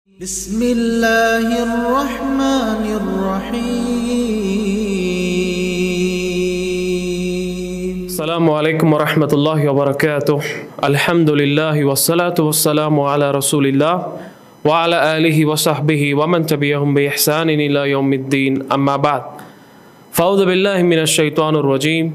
بسم الله الرحمن الرحيم السلام عليكم ورحمة الله وبركاته الحمد لله والصلاة والسلام على رسول الله وعلى آله وصحبه ومن تبعهم بإحسان إلى يوم الدين أما بعد فأعوذ بالله من الشيطان الرجيم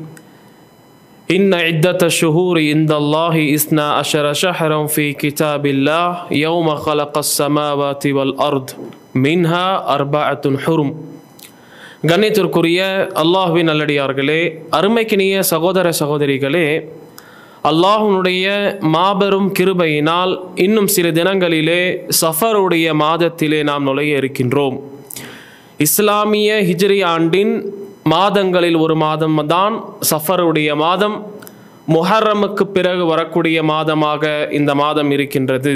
إن عدة الشهور عند الله إثنا عشر شهرا في كتاب الله يوم خلق السماوات والأرض منها أربعة حرم கண்ணியத்திற்குரிய அல்லாஹுவின் நல்லடியார்களே அருமைக்கினிய சகோதர சகோதரிகளே அல்லாஹுனுடைய மாபெரும் கிருபையினால் இன்னும் சில தினங்களிலே சஃபருடைய மாதத்திலே நாம் நுழைய இருக்கின்றோம் இஸ்லாமிய ஹிஜ்ரி ஆண்டின் மாதங்களில் ஒரு மாதம் தான் சஃபருடைய மாதம் முஹர்ரமுக்கு பிறகு வரக்கூடிய மாதமாக இந்த மாதம் இருக்கின்றது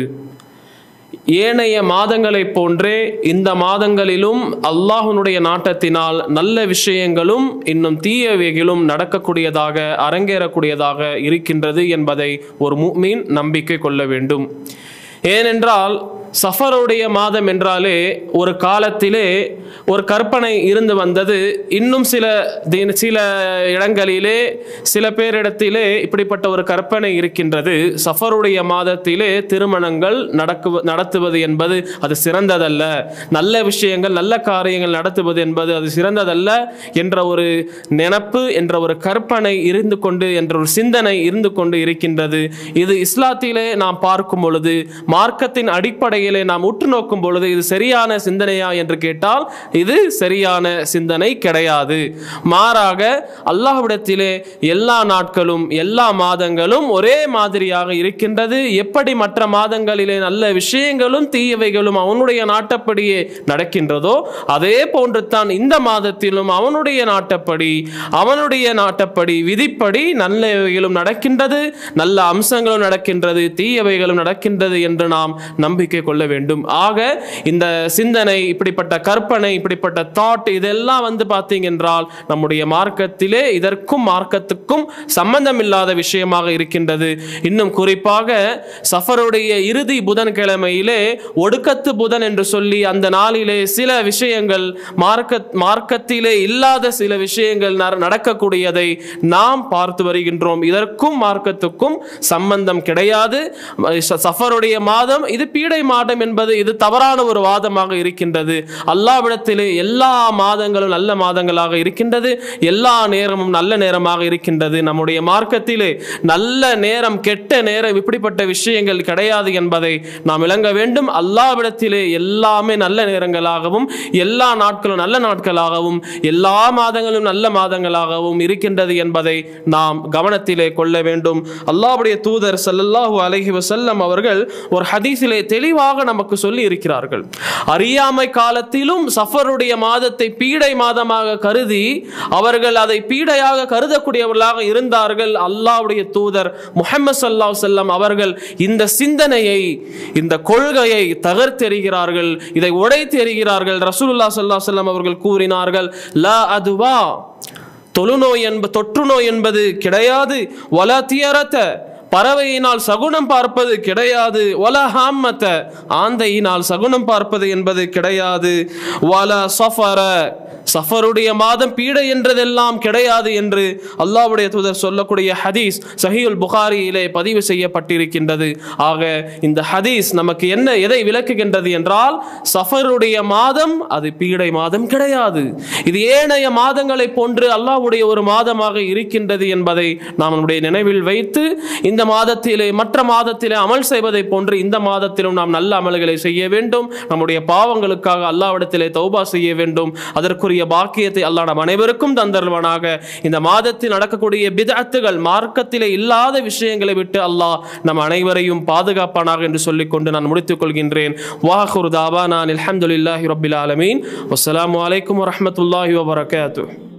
ஏனைய மாதங்களைப் போன்றே இந்த மாதங்களிலும் அல்லாஹ்வுடைய நாட்டத்தினால் நல்ல விஷயங்களும் இன்னும் தீயவைகளும் நடக்கக்கூடியதாக அரங்கேறக்கூடியதாக இருக்கின்றது என்பதை ஒரு முஃமின் நம்பிக்கை கொள்ள வேண்டும் ஏனென்றால் சஃபருடைய மாதம் என்றாலே ஒரு காலத்திலே ஒரு கற்பனை இருந்து வந்தது இன்னும் சில தி- சில இடங்களிலே சில பேரிடத்திலே இப்படிப்பட்ட ஒரு கற்பனை இருக்கின்றது சஃபருடைய மாதத்திலே திருமணங்கள் நடக்கு நடத்துவது என்பது அது சிறந்ததல்ல நல்ல விஷயங்கள் நல்ல காரியங்கள் நடத்துவது என்பது அது சிறந்ததல்ல என்ற ஒரு நினப்பு என்ற ஒரு கற்பனை இருந்து கொண்டு என்ற ஒரு சிந்தனை இருந்து கொண்டு இருக்கின்றது இது இஸ்லாத்திலே நாம் பார்க்கும் பொழுது மார்க்கத்தின் அடிப்படையிலே நாம் உற்று நோக்கும் பொழுது இது சரியான சிந்தனையா என்று கேட்டால் இது சரியான சிந்தனை கிடையாது மாறாக அல்லாஹ்விடத்திலே எல்லா நாட்களும் எல்லா மாதங்களும் ஒரே மாதிரியாக இருக்கின்றது எப்படி மற்ற மாதங்களிலே நல்ல விஷயங்களும் தீயவைகளும் அவனுடைய நாட்டப்படியே நடக்கின்றதோ அதே போன்று தான் இந்த மாதத்திலும் அவனுடைய நாட்டப்படி அவனுடைய நாட்டப்படி விதிப்படி நல்லவைகளும் நடக்கின்றது நல்ல அம்சங்களும் நடக்கின்றது தீயவைகளும் நடக்கின்றது என்று நாம் நம்பிக்கை கொள்ள வேண்டும் ஆக இந்த சிந்தனை இப்படிப்பட்ட கற்பனை இப்படிப்பட்ட தாட் இதெல்லாம் வந்து பார்த்தீங்க என்றால் நம்முடைய மார்க்கத்திலே இதற்கும் மார்க்கத்துக்கும் சம்பந்தம் இல்லாத விஷயமாக இருக்கின்றது இன்னும் குறிப்பாக சஃபருடைய இறுதி புதன்கிழமையிலே ஒடுக்கத்து புதன் என்று சொல்லி அந்த நாளிலே சில விஷயங்கள் மார்க்க மார்க்கத்திலே இல்லாத சில விஷயங்கள் நட- நடக்கக்கூடியதை நாம் பார்த்து வருகின்றோம் இதற்கும் மார்க்கத்துக்கும் சம்பந்தம் கிடையாது ச- சஃபருடைய மாதம் இது பீடை மாதம் என்பது இது தவறான ஒரு வாதமாக இருக்கின்றது அல்லாவிடத்திலே எல்லா மாதங்களும் நல்ல மாதங்களாக இருக்கின்றது எல்லா நேரமும் நல்ல நேரமாக இருக்கின்றது நம்முடைய மார்க்கத்திலே நல்ல நேரம் கெட்ட நேரம் இப்படிப்பட்ட விஷயங்கள் கிடையாது என்பதை நாம் விளங்க வேண்டும் அல்லாவிடத்திலே எல்லாமே நல்ல நேரங்களாகவும் எல்லா நாட்களும் நல்ல நாட்களாகவும் எல்லா மாதங்களும் நல்ல மாதங்களாகவும் இருக்கின்றது என்பதை நாம் கவனத்திலே கொள்ள வேண்டும் அல்லாஹ்வுடைய தூதர் ஸல்லல்லாஹு அலைஹி வஸல்லம் அவர்கள் ஒரு ஹதீஸிலே தெளிவாக நமக்கு சொல்லி இருக்கிறார்கள் அறியாமை காலத்திலும் சஃபருடைய மாதத்தை பீடை மாதமாக கருதி அவர்கள் அதை பீடையாக கருதக்கூடியவர்களாக இருந்தார்கள் அல்லாஹ்வுடைய தூதர் முஹம்மது ஸல்லல்லாஹு அலைஹி வஸல்லம் அவர்கள் இந்த சிந்தனையை இந்த கொள்கையை தகர்த்தெறிகிறார்கள் இதை உடைத்தெறிகிறார்கள் ரசூலுல்லாஹி ஸல்லல்லாஹு அலைஹி வஸல்லம் அவர்கள் கூறினார்கள் லா அதுவா தொழுநோய் என்ப தொற்று நோய் என்பது கிடையாது வலா தியரத்த பறவையினால் சகுனம் பார்ப்பது கிடையாது வல ஹாம்மத்த ஆந்தையினால் சகுனம் பார்ப்பது என்பது கிடையாது வல சஃபர சஃபருடைய மாதம் பீடை என்றதெல்லாம் கிடையாது என்று அல்லாஹ்வுடைய தூதர் சொல்லக்கூடிய ஹதீஸ் சஹீல் புகாரியிலே பதிவு செய்யப்பட்டிருக்கின்றது ஆக இந்த ஹதீஸ் நமக்கு என்ன எதை விளக்குகின்றது என்றால் சஃபருடைய மாதம் அது பீடை மாதம் கிடையாது இது ஏனைய மாதங்களை போன்று அல்லாஹ்வுடைய ஒரு மாதமாக இருக்கின்றது என்பதை நாம் நம்முடைய நினைவில் வைத்து இந்த மாதத்திலே மற்ற மாதத்திலே அமல் செய்வதை போன்று இந்த மாதத்திலும் நாம் நல்ல அமல்களை செய்ய வேண்டும் நம்முடைய பாவங்களுக்காக அல்லாஹ்விடத்திலே தௌபா செய்ய வேண்டும் அதற்குரிய பாக்கியத்தை அல்லாஹ் நம் அனைவருக்கும் தந்தருவானாக இந்த மாதத்தில் நடக்கக்கூடிய பிதஅத்துகள் மார்க்கத்திலே இல்லாத விஷயங்களை விட்டு அல்லாஹ் நம் அனைவரையும் பாதுகாப்பானாக என்று சொல்லிக்கொண்டு நான் முடித்துக் கொள்கின்றேன் வாஹுர் தாவா நான் அல்ஹம்துலில்லாஹி ரப்பில் ஆலமீன் வஸ்ஸலாமு அலைக்கும் வரஹ்மத்துல்லாஹி வபரகாத்துஹ்